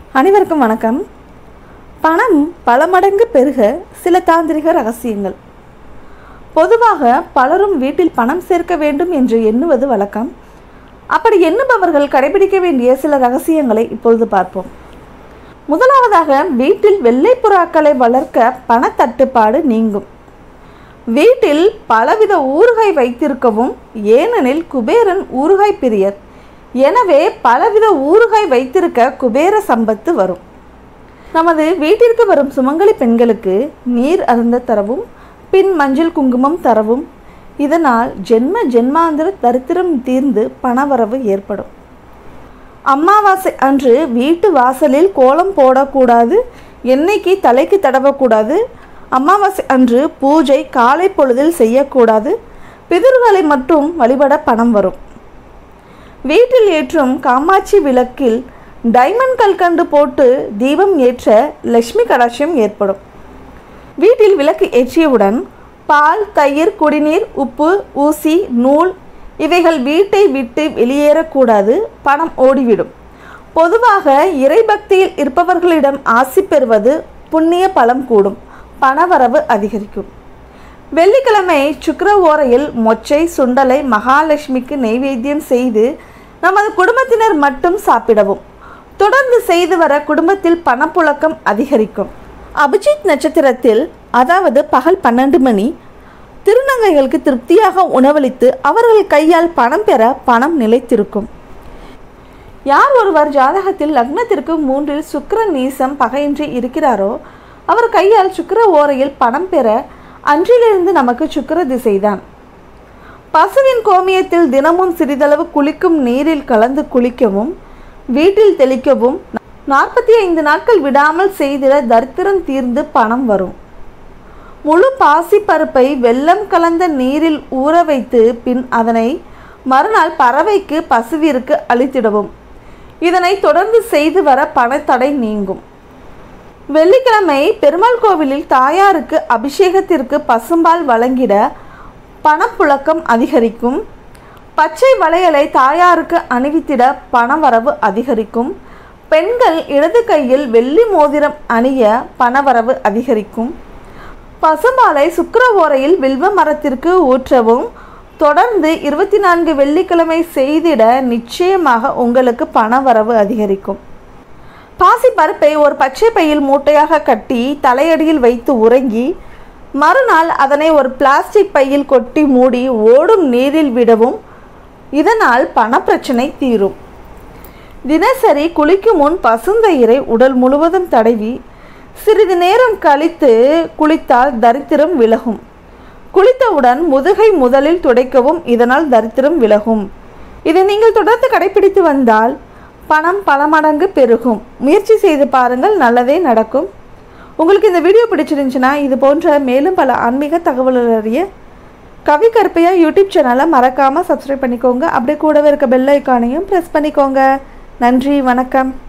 அனைவருக்கும் வணக்கம் பணம் பல மடங்கு பெருக சில தாந்திரிக ரகசியங்கள் பொதுவாக பலரும் வீட்டில் பணம் சேர்க்க வேண்டும் என்று எண்ணுவது வழக்கம் அப்படி எண்ணுபவர்கள் கடைபிடிக்க வேண்டிய சில ரகசியங்களை இப்பொழுது பார்ப்போம் முதலாவதாக வீட்டில் வெள்ளை புறாக்களை வளர்க்க பணத்தட்டுப்பாடு நீங்கும் வீட்டில் பலவித ஊறுகாய் வைத்திருக்கவும் ஏனெனில் குபேரன் ஊறுகாய் பிரியர் எனவே பலவித ஊறுகாய் வைத்திருக்க குபேர சம்பத்து வரும் நமது வீட்டிற்கு வரும் சுமங்கலி பெண்களுக்கு நீர் அருந்த தரவும் பின் மஞ்சள் குங்குமம் தரவும் இதனால் ஜென்ம ஜென்மாந்திர தரித்திரம் தீர்ந்து பணவரவு ஏற்படும் அமாவாசை அன்று வீட்டு வாசலில் கோலம் போடக்கூடாது எண்ணெய்க்கு தலைக்கு தடவக்கூடாது அமாவாசை அன்று பூஜை காலை பொழுதில் செய்யக்கூடாது பிதர்களை மட்டும் வழிபட பணம் வரும் வீட்டில் ஏற்றும் காமாட்சி விளக்கில் டைமண்ட் கல்கண்டு போட்டு தீபம் ஏற்ற லட்சுமி கடாட்சியம் ஏற்படும் வீட்டில் விளக்கு ஏற்றியவுடன் பால் தயிர் குடிநீர் உப்பு ஊசி நூல் இவைகள் வீட்டை விட்டு வெளியேறக்கூடாது பணம் ஓடிவிடும் பொதுவாக இறைபக்தியில் இருப்பவர்களிடம் ஆசி பெறுவது புண்ணிய பலம் கூடும் பணவரவு அதிகரிக்கும் வெள்ளிக்கிழமை சுக்கிர ஓரையில் மொச்சை சுண்டலை மகாலட்சுமிக்கு நெய்வேத்தியம் செய்து நமது குடும்பத்தினர் மட்டும் சாப்பிடவும் தொடர்ந்து செய்து வர குடும்பத்தில் பணப்புழக்கம் அதிகரிக்கும் அபிஜித் நட்சத்திரத்தில் அதாவது பகல் பன்னெண்டு மணி திருநங்கைகளுக்கு திருப்தியாக உணவளித்து அவர்கள் கையால் பணம் பெற பணம் நிலைத்திருக்கும் யார் ஒருவர் ஜாதகத்தில் லக்னத்திற்கு மூன்றில் சுக்கிரன் நீசம் பகையின்றி இருக்கிறாரோ அவர் கையால் சுக்கிர ஓரையில் பணம் பெற அன்றிலிருந்து நமக்கு சுக்கிர திசைதான் பசுவின் கோமியத்தில் தினமும் சிறிதளவு குளிக்கும் நீரில் கலந்து குளிக்கவும் வீட்டில் தெளிக்கவும் நாற்பத்தி ஐந்து நாட்கள் விடாமல் செய்திட தரித்திரம் தீர்ந்து பணம் வரும் முழு பாசிப்பருப்பை வெல்லம் கலந்த நீரில் ஊற வைத்து பின் அதனை மறுநாள் பறவைக்கு பசுவிற்கு அளித்திடவும் இதனை தொடர்ந்து செய்து வர பணத்தடை நீங்கும் வெள்ளிக்கிழமை பெருமாள் கோவிலில் தாயாருக்கு அபிஷேகத்திற்கு பசும்பால் வழங்கிட பணப்புழக்கம் அதிகரிக்கும் பச்சை வளையலை தாயாருக்கு அணிவித்திட பணவரவு அதிகரிக்கும் பெண்கள் இடது கையில் வெள்ளி மோதிரம் அணிய பணவரவு அதிகரிக்கும் பசும்பாலை சுக்கிர ஓரையில் வில்வ மரத்திற்கு ஊற்றவும் தொடர்ந்து இருபத்தி நான்கு வெள்ளிக்கிழமை செய்திட நிச்சயமாக உங்களுக்கு பணவரவு அதிகரிக்கும் பாசி பருப்பை ஒரு பச்சை பையில் மூட்டையாக கட்டி தலையடியில் வைத்து உறங்கி மறுநாள் அதனை ஒரு பிளாஸ்டிக் பையில் கொட்டி மூடி ஓடும் நீரில் விடவும் இதனால் பணப்பிரச்சனை தீரும் தினசரி குளிக்கும் முன் பசுந்தயிரை உடல் முழுவதும் தடவி சிறிது நேரம் கழித்து குளித்தால் தரித்திரம் விலகும் குளித்தவுடன் முதுகை முதலில் துடைக்கவும் இதனால் தரித்திரம் விலகும் இதை நீங்கள் தொடர்ந்து கடைபிடித்து வந்தால் பணம் பல மடங்கு பெருகும் முயற்சி செய்து பாருங்கள் நல்லதே நடக்கும் உங்களுக்கு இந்த வீடியோ பிடிச்சிருந்துச்சுன்னா இது போன்ற மேலும் பல ஆன்மீக தகவல்கள் அறிய கவி கருப்பையா யூடியூப் சேனலை மறக்காமல் சப்ஸ்கிரைப் பண்ணிக்கோங்க அப்படியே கூடவே இருக்க பெல் ஐக்கானையும் ப்ரெஸ் பண்ணிக்கோங்க நன்றி வணக்கம்